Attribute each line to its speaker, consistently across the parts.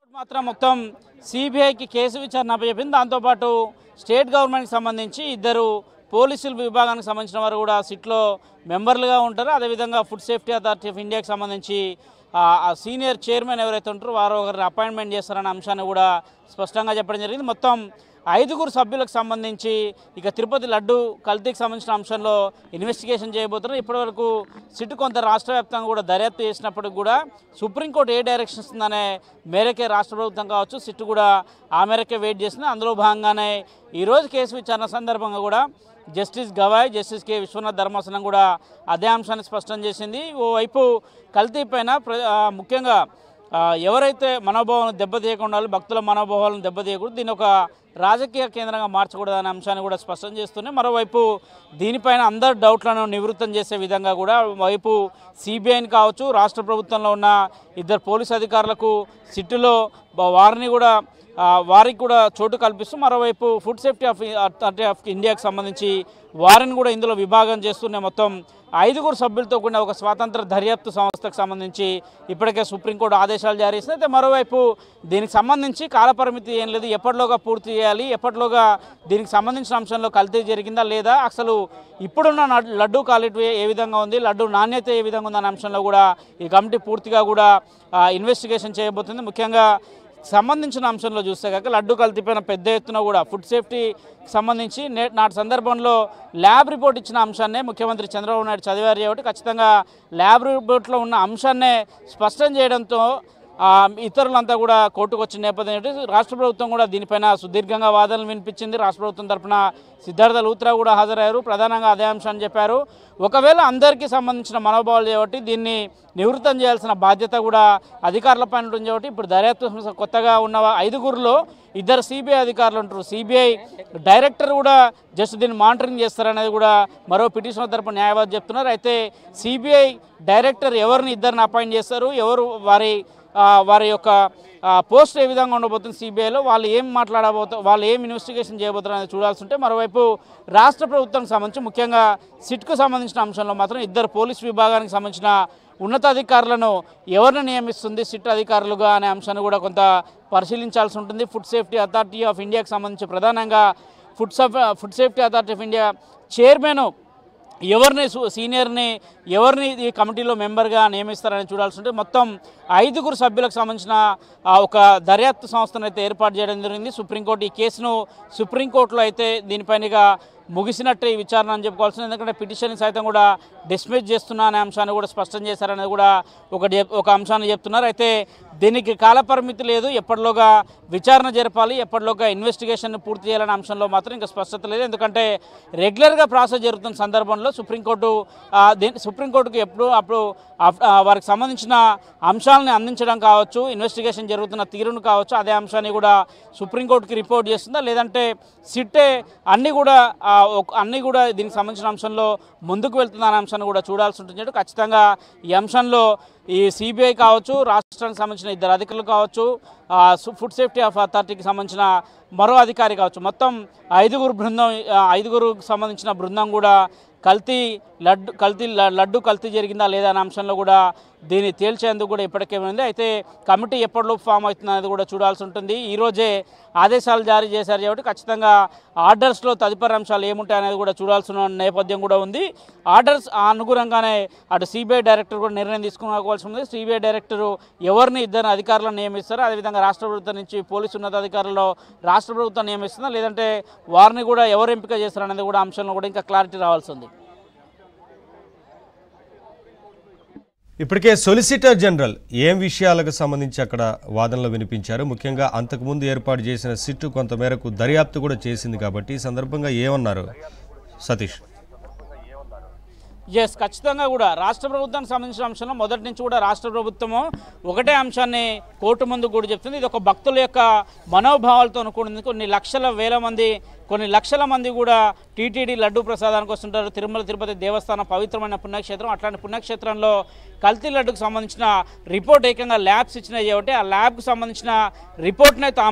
Speaker 1: మాత్రం మొత్తం సిబిఐకి కేసు విచారణ అప్పచెప్పింది దాంతోపాటు స్టేట్ గవర్నమెంట్కి సంబంధించి ఇద్దరు పోలీసుల విభాగానికి సంబంధించిన వారు కూడా సిట్లో మెంబర్లుగా ఉంటారు అదేవిధంగా ఫుడ్ సేఫ్టీ అథారిటీ ఆఫ్ ఇండియాకి సంబంధించి ఆ, ఆ సీనియర్ చైర్మన్ ఎవరైతే ఉంటారో వారు ఒకరిని అపాయింట్మెంట్ చేస్తారనే అంశాన్ని కూడా స్పష్టంగా చెప్పడం జరిగింది మొత్తం ఐదుగురు సభ్యులకు సంబంధించి ఇక తిరుపతి లడ్డు కల్తీకి సంబంధించిన అంశంలో ఇన్వెస్టిగేషన్ చేయబోతున్నారు ఇప్పటివరకు సిట్ కొంత రాష్ట్ర వ్యాప్తంగా కూడా దర్యాప్తు చేసినప్పటికి కూడా సుప్రీంకోర్టు ఏ డైరెక్షన్ ఇస్తుందనే మేరకే రాష్ట్ర ప్రభుత్వం కావచ్చు సిట్ కూడా ఆ మేరకే వెయిట్ చేసింది అందులో భాగంగానే ఈరోజు కేసు విచారణ సందర్భంగా కూడా justice Gavai justice K Viswanath ధర్మాసనం కూడా అదే అంశాన్ని స్పష్టం చేసింది ఓవైపు కల్తీ పైన ప్ర- ఆ, ముఖ్యంగా ఆ, ఎవరైతే మనోభావాలను దెబ్బతీయకుండా ఉండాలో, భక్తుల మనోభావాలను దెబ్బతీయకూడదు దీన్ని ఒక రాజకీయ కేంద్రంగా మార్చకూడదు అనే అంశాన్ని కూడా స్పష్టం చేస్తూనే మరోవైపు దీనిపైన అందరు డౌట్లను నివృత్తం చేసే విధంగా కూడా వైపు సిబిఐని కావచ్చు రాష్ట్ర ప్రభుత్వంలో ఉన్న ఇద్దరు పోలీస్ అధికారులకు సిట్టులో బ- వారిని కూడా ఆ, వారికి కూడా చోటు కల్పిస్తూ మరోవైపు food safety of authority of ఇండియాకి సంబంధించి వారిని కూడా ఇందులో విభాగం చేస్తూనే మొత్తం ఐదుగురు సభ్యులతో కూడిన ఒక స్వాతంత్ర దర్యాప్తు సంస్థకు సంబంధించి ఇప్పటికే సుప్రీంకోర్టు ఆదేశాలు జారీ చేసింది అయితే మరోవైపు దీనికి సంబంధించి కాలపరిమితి ఏం లేదు ఎప్పటిలోగా పూర్తి చేయాలి ఎప్పటిలోగా దీనికి సంబంధించిన అంశంలో కల్తీ జరిగిందా లేదా అసలు ఇప్పుడున్న నడ్- లడ్డు క్వాలిటీ ఏ విధంగా ఉంది లడ్డు నాణ్యత ఏ విధంగా ఉందన్న అంశంలో కూడా ఈ కమిటీ పూర్తిగా కూడా ఆ, ఇన్వెస్టిగేషన్ చేయబోతుంది ముఖ్యంగా సంబంధించిన అంశంలో చూస్తే కాక లడ్డు కల్తీపైన పెద్ద ఎత్తున కూడా ఫుడ్ సేఫ్టీ సంబంధించి నే నాటి సందర్భంలో ల్యాబ్ రిపోర్ట్ ఇచ్చిన అంశాన్నే ముఖ్యమంత్రి చంద్రబాబు నాయుడు చదివారు కాబట్టి ఖచ్చితంగా ల్యాబ్ రిపోర్ట్లో ఉన్న అంశాన్నే స్పష్టం చేయడంతో ఆ, ఇతరులంతా కూడా కోర్టుకు వచ్చిన నేపథ్యం ఏంటి రాష్ట్ర ప్రభుత్వం కూడా దీనిపైన సుదీర్ఘంగా వాదనలు వినిపించింది రాష్ట్ర ప్రభుత్వం తరపున సిద్ధార్థ లూత్రా కూడా హాజరయ్యారు ప్రధానంగా అదే అంశాన్ని చెప్పారు ఒకవేళ అందరికీ సంబంధించిన మనోభావాలు కాబట్టి దీన్ని నివృత్తం చేయాల్సిన బాధ్యత కూడా అధికారుల పైన ఉంటుంది కాబట్టి ఇప్పుడు దర్యాప్తు సంస్థ కొత్తగా ఉన్న ఐదుగురులో ఇద్దరు సిబిఐ అధికారులు ఉంటారు సిబిఐ డైరెక్టర్ కూడా జస్ట్ దీన్ని మానిటరింగ్ చేస్తారనేది కూడా మరో పిటిషన్ తరపు న్యాయవాది చెప్తున్నారు అయితే సిబిఐ డైరెక్టర్ ఎవరిని ఇద్దరిని అపాయింట్ చేస్తారు ఎవరు వారి ఆ, వారి యొక్క ఆ, పోస్ట్ ఏ విధంగా ఉండబోతుంది సిబిఐలో వాళ్ళు ఏం మాట్లాడబోతారు వాళ్ళు ఏం ఇన్వెస్టిగేషన్ చేయబోతారు అనేది చూడాల్సి ఉంటే మరోవైపు రాష్ట్ర ప్రభుత్వానికి సంబంధించి ముఖ్యంగా సిట్కు సంబంధించిన అంశంలో మాత్రం ఇద్దరు పోలీస్ విభాగానికి సంబంధించిన ఉన్నతాధికారులను ఎవరిని నియమిస్తుంది సిట్ అధికారులుగా అనే అంశాన్ని కూడా కొంత పరిశీలించాల్సి ఉంటుంది ఫుడ్ సేఫ్టీ అథారిటీ ఆఫ్ ఇండియాకి సంబంధించి ప్రధానంగా ఫుడ్ సఫ్ food safety authority of India chairman ఎవరిని సు- సీనియర్ని ఎవరిని ఈ కమిటీలో మెంబర్గా నియమిస్తారని చూడాల్సి ఉంటే మొత్తం ఐదుగురు సభ్యులకు సంబంధించిన ఆ, ఒక దర్యాప్తు సంస్థను అయితే ఏర్పాటు చేయడం జరిగింది సుప్రీంకోర్టు ఈ కేసును సుప్రీంకోర్టులో అయితే దీనిపైనగా ముగిసినట్టే ఈ విచారణ అని చెప్పుకోవాల్సింది ఎందుకంటే పిటిషన్ సైతం కూడా డిస్మిస్ చేస్తున్నా అనే అంశాన్ని కూడా స్పష్టం చేశారనేది కూడా ఒక చెప్- ఒక అంశాన్ని చెప్తున్నారు అయితే దీనికి కాలపరిమితి లేదు ఎప్పటిలోగా విచారణ జరపాలి ఎప్పటిలోగా ఇన్వెస్టిగేషన్ పూర్తి చేయాలనే అంశంలో మాత్రం ఇంకా స్పష్టత లేదు ఎందుకంటే రెగ్యులర్గా ప్రాసెస్ జరుగుతున్న సందర్భంలో సుప్రీంకోర్టు ఆ, దీని సుప్రీంకోర్టుకు ఎప్పుడు అప్పుడు అప్- ఆ, వారికి సంబంధించిన అంశాలని అందించడం కావచ్చు ఇన్వెస్టిగేషన్ జరుగుతున్న తీరును కావచ్చు అదే అంశాన్ని కూడా సుప్రీంకోర్టుకి రిపోర్ట్ చేస్తుందా లేదంటే సిట్టే అన్నీ కూడా ఆ, ఒక- అన్నీ కూడా దీనికి సంబంధించిన అంశంలో ముందుకు వెళ్తుందా అనే అంశాన్ని కూడా చూడాల్సి ఉంటుంది ఖచ్చితంగా ఈ అంశంలో ఈ సిబిఐ కావచ్చు రాష్ట్రానికి సంబంధించిన ఇద్దరు అధికారులు కావచ్చు ఆ, సు- ఫుడ్ సేఫ్టీ ఆఫ్ అథారిటీకి సంబంధించిన మరో అధికారి కావచ్చు మొత్తం ఐదుగురు బృందం ఆ, ఐదుగురుకు సంబంధించిన బృందం కూడా కల్తీ లడ్డు కల్తీ ల- లడ్డు కల్తీ జరిగిందా లేదా అనే అంశంలో కూడా దీన్ని తేల్చేందుకు కూడా ఇప్పటికే ఉంది అయితే కమిటీ ఎప్పటిలోపు ఫామ్ అవుతుంది అనేది కూడా చూడాల్సి ఉంటుంది ఈరోజే ఆదేశాలు జారీ చేశారు కాబట్టి ఖచ్చితంగా ఆర్డర్స్లో తదుపరి అంశాలు ఏముంటాయి అనేది కూడా చూడాల్సిన నేపథ్యం కూడా ఉంది ఆర్డర్స్ అనుగుణంగానే అటు సిబిఐ డైరెక్టర్ కూడా నిర్ణయం తీసుకోవాల్సి ఉంది సిబిఐ డైరెక్టర్ ఎవరిని ఇద్దరు అధికారులను నియమిస్తారో అదేవిధంగా రాష్ట్ర ప్రభుత్వం నుంచి పోలీసు ఉన్నతాధికారుల్లో రాష్ట్ర ప్రభుత్వం నియమిస్తుందా లేదంటే వారిని కూడా ఎవరు ఎంపిక చేస్తారు అనేది కూడా అంశంలో కూడా ఇంకా క్లారిటీ రావాల్సి ఉంది
Speaker 2: ఇప్పటికే సొలిసిటర్ జనరల్ ఏం విషయాలకు సంబంధించి అక్కడ వాదనలు వినిపించారు ముఖ్యంగా అంతకుముందు ఏర్పాటు చేసిన సిట్టు కొంతమేరకు దర్యాప్తు కూడా చేసింది కాబట్టి ఈ సందర్భంగా ఏమన్నారు సతీష్
Speaker 1: ఎస్ ఖచ్చితంగా కూడా రాష్ట్ర ప్రభుత్వానికి సంబంధించిన అంశంలో మొదటి నుంచి కూడా రాష్ట్ర ప్రభుత్వము ఒకటే అంశాన్ని కోర్టు ముందు కూడా చెప్తుంది ఇది ఒక భక్తుల యొక్క మనోభావాలతో కూడింది కొన్ని లక్షల వేల మంది కొన్ని లక్షల మంది కూడా టీటీడీ లడ్డు ప్రసాదానికి వస్తుంటారు తిరుమల తిరుపతి దేవస్థానం పవిత్రమైన పుణ్యక్షేత్రం అట్లాంటి పుణ్యక్షేత్రంలో కల్తీ లడ్డుకు సంబంధించిన రిపోర్ట్ ఏకంగా ల్యాబ్స్ ఇచ్చినాయి కాబట్టి ఆ ల్యాబ్కు సంబంధించిన రిపోర్ట్నే తాము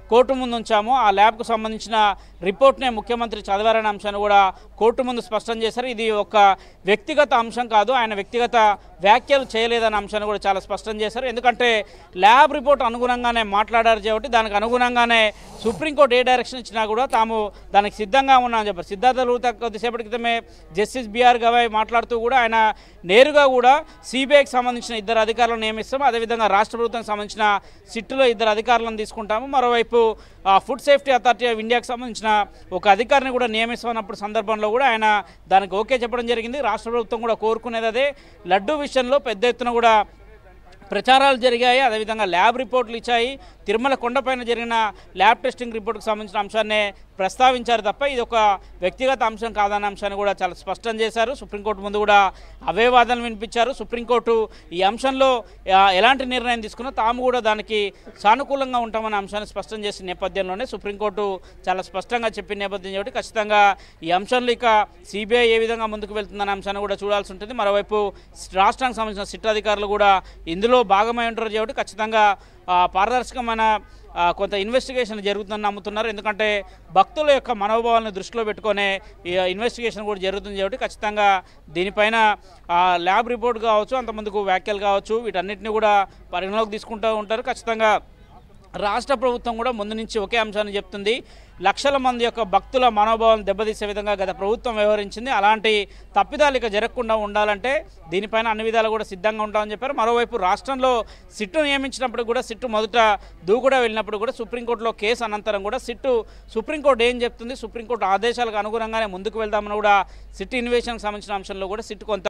Speaker 1: కోర్టు ముందు ఉంచాము ఆ ల్యాబ్కు సంబంధించిన రిపోర్ట్నే ముఖ్యమంత్రి చదివారనే అంశాన్ని కూడా కోర్టు ముందు స్పష్టం చేశారు ఇది ఒక వ్యక్తిగత అంశం కాదు ఆయన వ్యక్తిగత వ్యాఖ్యలు చేయలేదన్న అంశాన్ని కూడా చాలా స్పష్టం చేశారు ఎందుకంటే ల్యాబ్ రిపోర్ట్ అనుగుణంగానే మాట్లాడారు కాబట్టి దానికి అనుగుణంగానే సుప్రీంకోర్టు ఏ డైరెక్షన్ ఇచ్చినా కూడా తాము దానికి సిద్ధంగా ఉన్నామని చెప్పారు సిద్ధార్థ లూత కొద్దిసేపటి క్రితమే జస్టిస్ బిఆర్ గవాయ్ మాట్లాడుతూ కూడా ఆయన నేరుగా కూడా సిబిఐకి సంబంధించిన ఇద్దరు అధికారులను నియమిస్తాము అదేవిధంగా రాష్ట్ర ప్రభుత్వానికి సంబంధించిన సిట్టులో ఇద్దరు అధికారులను తీసుకుంటాము మరోవైపు ఆ, ఫుడ్ సేఫ్టీ అథారిటీ ఆఫ్ ఇండియాకి సంబంధించిన ఒక అధికారిని కూడా నియమిస్తామన్నప్పుడు సందర్భంలో కూడా ఆయన దానికి ఓకే చెప్పడం జరిగింది రాష్ట్ర ప్రభుత్వం కూడా కోరుకునేది అదే లడ్డు విషయంలో పెద్ద ఎత్తున కూడా ప్రచారాలు జరిగాయి అదేవిధంగా ల్యాబ్ రిపోర్ట్లు ఇచ్చాయి తిరుమల కొండపైన జరిగిన ల్యాబ్ టెస్టింగ్ రిపోర్ట్కి సంబంధించిన అంశాన్ని ప్రస్తావించారు తప్ప ఇది ఒక వ్యక్తిగత అంశం కాదన్న అంశాన్ని కూడా చాలా స్పష్టం చేశారు సుప్రీంకోర్టు ముందు కూడా అవే వాదనలు వినిపించారు సుప్రీంకోర్టు ఈ అంశంలో ఆ, ఎలాంటి నిర్ణయం తీసుకున్నా తాము కూడా దానికి సానుకూలంగా ఉంటామన్న అంశాన్ని స్పష్టం చేసిన నేపథ్యంలోనే సుప్రీంకోర్టు చాలా స్పష్టంగా చెప్పిన నేపథ్యం కాబట్టి ఖచ్చితంగా ఈ అంశంలో ఇక సిబిఐ ఏ విధంగా ముందుకు వెళ్తుందన్న అంశాన్ని కూడా చూడాల్సి ఉంటుంది మరోవైపు రాష్ట్రానికి సంబంధించిన సిట్ అధికారులు కూడా ఇందులో భాగమై ఉంటారు కాబట్టి ఖచ్చితంగా ఆ, పారదర్శకమైన ఆ, కొంత ఇన్వెస్టిగేషన్ జరుగుతుందని నమ్ముతున్నారు ఎందుకంటే భక్తుల యొక్క మనోభావాలను దృష్టిలో పెట్టుకునే ఈ ఇన్వెస్టిగేషన్ కూడా జరుగుతుంది కాబట్టి ఖచ్చితంగా దీనిపైన ఆ, ల్యాబ్ రిపోర్ట్ కావచ్చు అంతమందికి వ్యాఖ్యలు కావచ్చు వీటన్నిటిని కూడా పరిగణలోకి తీసుకుంటూ ఉంటారు ఖచ్చితంగా రాష్ట్ర ప్రభుత్వం కూడా ముందు నుంచి ఒకే అంశాన్ని చెప్తుంది లక్షల మంది యొక్క భక్తుల మనోభావాలను దెబ్బతీసే విధంగా గత ప్రభుత్వం వ్యవహరించింది అలాంటి తప్పిదాలు ఇక జరగకుండా ఉండాలంటే దీనిపైన అన్ని విధాలు కూడా సిద్ధంగా ఉంటామని చెప్పారు మరోవైపు రాష్ట్రంలో సిట్టు నియమించినప్పుడు కూడా సిట్టు మొదట దూకుడా వెళ్ళినప్పుడు కూడా సుప్రీంకోర్టులో కేసు అనంతరం కూడా సిట్టు సుప్రీంకోర్టు ఏం చెప్తుంది సుప్రీంకోర్టు ఆదేశాలకు అనుగుణంగానే ముందుకు వెళ్దామని కూడా సిట్ ఇన్వేషన్కి సంబంధించిన అంశంలో కూడా సిట్టు కొంత